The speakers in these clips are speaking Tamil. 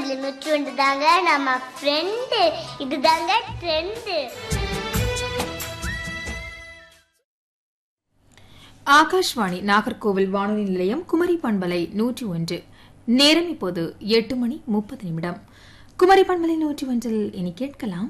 பண்பலை நூற்றி ஒன்று தாங்க நம்ம ஃப்ரெண்டு இதுதாங்க ட்ரெண்டு ஆகாஷ்வாணி நாகர்கோவில் வானொலி நிலையம் குமரி பண்பலை நூற்றி ஒன்று நேரம் இப்போது எட்டு மணி முப்பது நிமிடம் குமரி பண்பலை நூற்றி ஒன்றில் இனி கேட்கலாம்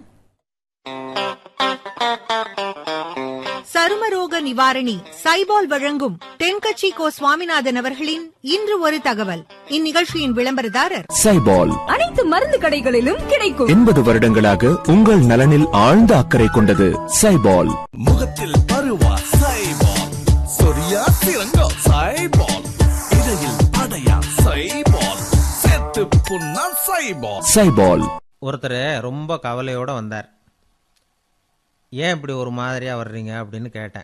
சருமரோக நிவாரணி சைபால் வழங்கும் தென்கட்சி கோ சுவாமிநாதன் அவர்களின் இன்று ஒரு தகவல் இந்நிகழ்ச்சியின் விளம்பரதாரர் சைபால் அனைத்து மருந்து கடைகளிலும் கிடைக்கும் எண்பது வருடங்களாக உங்கள் நலனில் ஆழ்ந்த அக்கறை கொண்டது சைபால் முகத்தில் பருவா சைபால் சொரியா சிறங்கோ சைபால் இடையில் அடையா சைபால் செத்து புண்ணா சைபால் சைபால் ஒருத்தர் ரொம்ப கவலையோடு வந்தார் ஏன் இப்படி ஒரு மாதிரியாக வர்றீங்க அப்படின்னு கேட்டேன்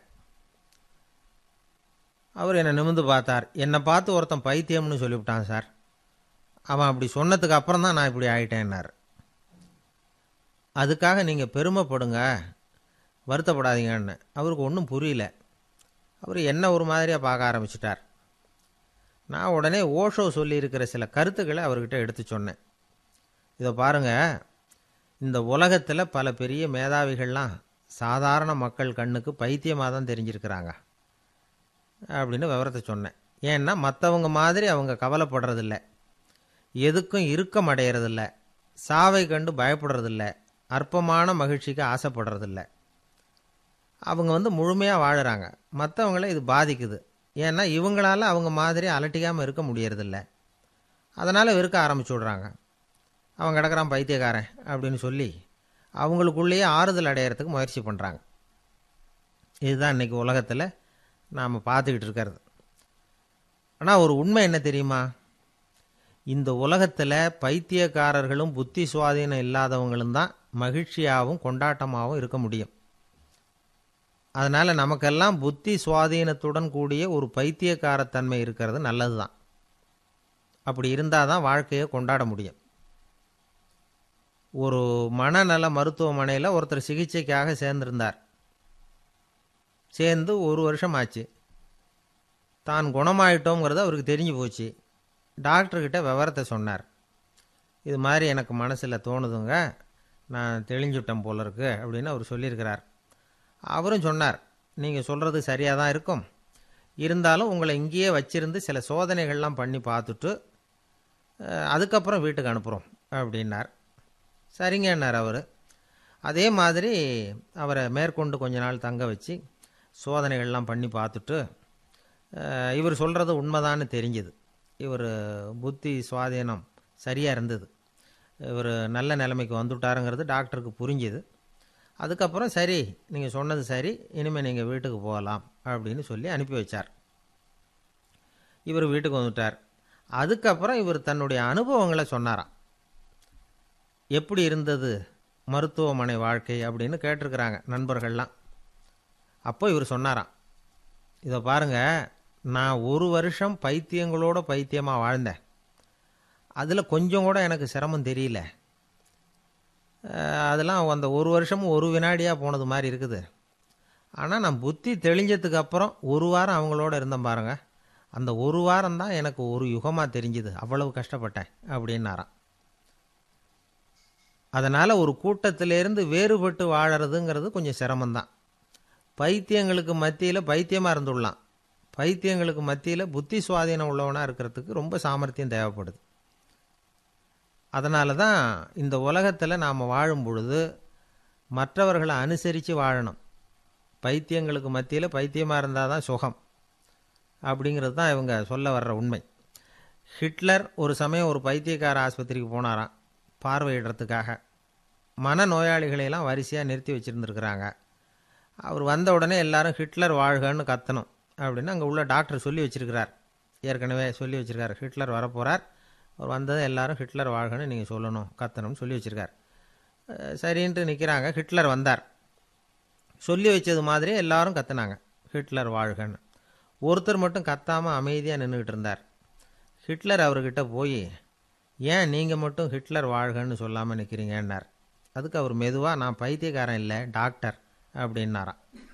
அவர் என்னை நிமிந்து பார்த்தார் என்னை பார்த்து ஒருத்தன் பைத்தியம்னு சொல்லிவிட்டான் சார் அவன் அப்படி சொன்னதுக்கு அப்புறம் தான் நான் இப்படி ஆயிட்டேன்னார் அதுக்காக நீங்கள் பெருமைப்படுங்க வருத்தப்படாதீங்கன்னு அவருக்கு ஒன்றும் புரியல அவர் என்ன ஒரு மாதிரியாக பார்க்க ஆரம்பிச்சிட்டார் நான் உடனே ஓஷோ சொல்லியிருக்கிற சில கருத்துக்களை அவர்கிட்ட எடுத்து சொன்னேன் இதை பாருங்க இந்த உலகத்தில் பல பெரிய மேதாவிகள்லாம் சாதாரண மக்கள் கண்ணுக்கு பைத்தியமாக தான் தெரிஞ்சிருக்கிறாங்க அப்படின்னு விவரத்தை சொன்னேன் ஏன்னா மற்றவங்க மாதிரி அவங்க கவலைப்படுறதில்ல எதுக்கும் இறுக்கம் அடையிறதில்ல சாவை கண்டு பயப்படுறதில்ல அற்பமான மகிழ்ச்சிக்கு ஆசைப்படுறதில்ல அவங்க வந்து முழுமையாக வாழுறாங்க மற்றவங்கள இது பாதிக்குது ஏன்னா இவங்களால அவங்க மாதிரி அலட்டிக்காமல் இருக்க முடியறதில்ல அதனால் வெறுக்க ஆரம்பிச்சு விட்றாங்க அவன் கிடக்குறான் பைத்தியக்காரன் அப்படின்னு சொல்லி அவங்களுக்குள்ளேயே ஆறுதல் அடையிறதுக்கு முயற்சி பண்ணுறாங்க இதுதான் இன்றைக்கி உலகத்தில் நாம் பார்த்துக்கிட்டு இருக்கிறது ஆனால் ஒரு உண்மை என்ன தெரியுமா இந்த உலகத்தில் பைத்தியக்காரர்களும் புத்தி சுவாதீனம் இல்லாதவங்களும் தான் மகிழ்ச்சியாகவும் கொண்டாட்டமாகவும் இருக்க முடியும் அதனால் நமக்கெல்லாம் புத்தி சுவாதீனத்துடன் கூடிய ஒரு பைத்தியக்காரத்தன்மை இருக்கிறது நல்லது தான் அப்படி இருந்தால் தான் வாழ்க்கையை கொண்டாட முடியும் ஒரு மனநல மருத்துவமனையில் ஒருத்தர் சிகிச்சைக்காக சேர்ந்திருந்தார் சேர்ந்து ஒரு வருஷம் ஆச்சு தான் குணமாயிட்டோங்கிறது அவருக்கு தெரிஞ்சு போச்சு டாக்டர்கிட்ட விவரத்தை சொன்னார் இது மாதிரி எனக்கு மனசில் தோணுதுங்க நான் தெளிஞ்சுட்டேன் போல இருக்கு அப்படின்னு அவர் சொல்லியிருக்கிறார் அவரும் சொன்னார் நீங்கள் சொல்கிறது சரியாக தான் இருக்கும் இருந்தாலும் உங்களை இங்கேயே வச்சிருந்து சில சோதனைகள்லாம் பண்ணி பார்த்துட்டு அஹ், அதுக்கப்புறம் வீட்டுக்கு அனுப்புகிறோம் அப்படின்னார் சரிங்கன்னார் அவர் அதே மாதிரி அவரை மேற்கொண்டு கொஞ்ச நாள் தங்க வச்சு சோதனைகள்லாம் பண்ணி பார்த்துட்டு அஹ், இவர் சொல்கிறது உண்மைதான்னு தெரிஞ்சுது இவர் புத்தி சுவாதீனம் சரியாக இருந்தது இவர் நல்ல நிலைமைக்கு வந்துவிட்டாருங்கிறது டாக்டருக்கு புரிஞ்சுது அதுக்கப்புறம் சரி நீங்கள் சொன்னது சரி இனிமேல் நீங்கள் வீட்டுக்கு போகலாம் அப்படின்னு சொல்லி அனுப்பி வச்சார் இவர் வீட்டுக்கு வந்துட்டார் அதுக்கப்புறம் இவர் தன்னுடைய அனுபவங்களை சொன்னாராம் எப்படி இருந்தது மருத்துவமனை வாழ்க்கை அப்படின்னு கேட்டிருக்கிறாங்க நண்பர்கள்லாம் அப்போ இவர் சொன்னாராம் இதை பாருங்க நான் ஒரு வருஷம் பைத்தியங்களோட பைத்தியமாக வாழ்ந்தேன் அதில் கொஞ்சம் கூட எனக்கு சிரமம் தெரியல அஹ் அதெல்லாம் அந்த ஒரு வருஷமும் ஒரு வினாடியாக போனது மாதிரி இருக்குது ஆனால் நான் புத்தி தெளிஞ்சதுக்கு அப்புறம் ஒரு வாரம் அவங்களோட இருந்தேன் பாருங்க அந்த ஒரு வாரம் தான் எனக்கு ஒரு யுகமாக தெரிஞ்சுது அவ்வளவு கஷ்டப்பட்டேன் அப்படின்னாராம் அதனால் ஒரு கூட்டத்திலேருந்து வேறுபட்டு வாழறதுங்கிறது கொஞ்சம் சிரமம்தான் பைத்தியங்களுக்கு மத்தியில் பைத்தியமாக இருந்துடலாம் பைத்தியங்களுக்கு மத்தியில் புத்தி சுவாதீனம் உள்ளவனாக இருக்கிறதுக்கு ரொம்ப சாமர்த்தியம் தேவைப்படுது அதனால தான் இந்த உலகத்தில் நாம் வாழும் பொழுது மற்றவர்களை அனுசரித்து வாழணும் பைத்தியங்களுக்கு மத்தியில் பைத்தியமாக இருந்தால் தான் சுகம் அப்படிங்கிறது தான் இவங்க சொல்ல வர்ற உண்மை ஹிட்லர் ஒரு சமயம் ஒரு பைத்தியக்கார ஆஸ்பத்திரிக்கு போனாராம் பார்வையிடுறதுக்காக மன நோயாளிகளையெல்லாம் வரிசையாக நிறுத்தி வச்சுருந்துருக்குறாங்க அவர் வந்த உடனே எல்லாரும் ஹிட்லர் வாழ்கன்னு கத்தணும் அப்படின்னு அங்கே உள்ள டாக்டர் சொல்லி வச்சிருக்கிறார் ஏற்கனவே சொல்லி வச்சிருக்கார் ஹிட்லர் வரப்போகிறார் அவர் வந்ததை எல்லாரும் ஹிட்லர் வாழ்கன்னு நீங்கள் சொல்லணும் கத்தணும்னு சொல்லி வச்சிருக்கார் அஹ் சரின்ட்டு நிற்கிறாங்க ஹிட்லர் வந்தார் சொல்லி வச்சது மாதிரி எல்லாரும் கத்துனாங்க ஹிட்லர் வாழ்கன்னு ஒருத்தர் மட்டும் கத்தாமல் அமைதியாக நின்றுக்கிட்டு இருந்தார் ஹிட்லர் அவர்கிட்ட போய் ஏன் நீங்கள் மட்டும் ஹிட்லர் வாழ்கன்னு சொல்லாமல் நிற்கிறீங்கன்னார் அதுக்கு அவர் மெதுவாக நான் பைத்தியக்காரன் இல்லை டாக்டர் அப்படின்னாராம்